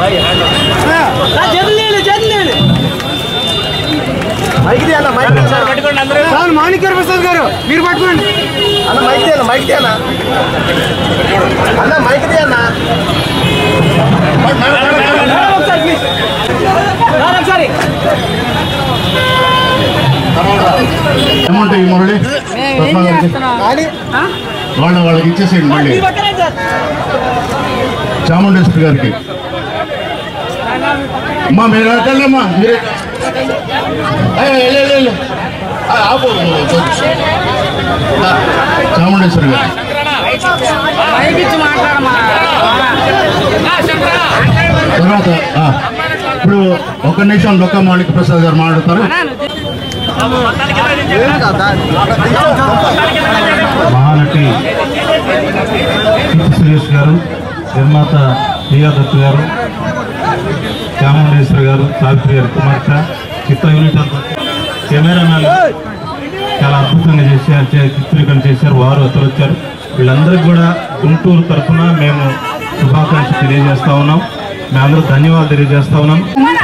Mic అన్న mic చాలు మాణిక్య ప్రసాద్ గారు మీరు పట్టుకోండి అన్న మైక్ అన్న మైక్ అన్న అన్న మైక్ అన్న ఏమంటాయి మురళి పద్మ గారికి కానీ వాళ్ళ వాళ్ళకి ఇచ్చేసేయండి మళ్ళీ చాముండేశ్వరి గారికి అమ్మా మీరు వెళ్ళమ్మా మీరే అయ్యో, వెళ్ళు, వెళ్ళు, వెళ్ళు. ఆ, ఆపు. ఆ, చాముండేశ్వరి గారు తర్వాత ఆ, ఇప్పుడు ఒక నిమిషం డొక్క మాణిక ప్రసాద్ గారు మాట్లాడతారు మహానటి కీర్తి సురేష్ గారు నిర్మాత ప్రియా దత్ గారు చాముండేశ్వరి గారు సావిత్రి గారి కుమార్తె చిత్ర యూనిట్ అంతా కెమెరామెన్ చాలా అద్భుతంగా చేశారు చే- చిత్రీకరణ చేశారు వారు అతను వచ్చారు వీళ్ళందరికీ కూడా గుంటూరు తరఫున మేము శుభాకాంక్షలు తెలియజేస్తా ఉన్నాం మేమందరూ ధన్యవాదాలు తెలియజేస్తా ఉన్నాం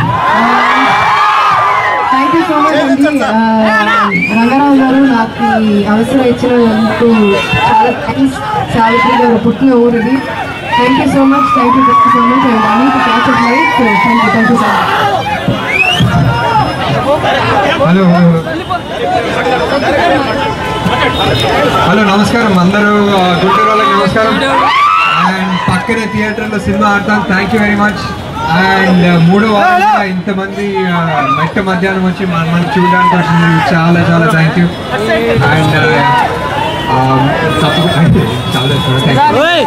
థ్యాంక్ యూ సో మచ్ అండి ఆ, రంగారావు గారు నాకు ఈ అవసరం ఇచ్చినందుకు చాలా థ్యాంక్స్ సావిత్రి గారు పుట్టిన ఊరిది thank you so much thank you thank you so much and అన్నీ catch up light thank you thank you so much hello hello hello నమస్కారం అందరూ ఆ, గుంటూరు వాళ్ళకి నమస్కారం అండ్ పక్కనే థియేటర్లో సినిమా ఆడతాం thank you very much and మూడో వారంగా ఇంతమంది ఆ, మెట్ట మధ్యాహ్నం వచ్చి మన మనం చూడడానికి వచ్చింది చాలా చాలా థ్యాంక్ యూ అండ్ తప్పకుండా చాలా చాలా థ్యాంక్ యూ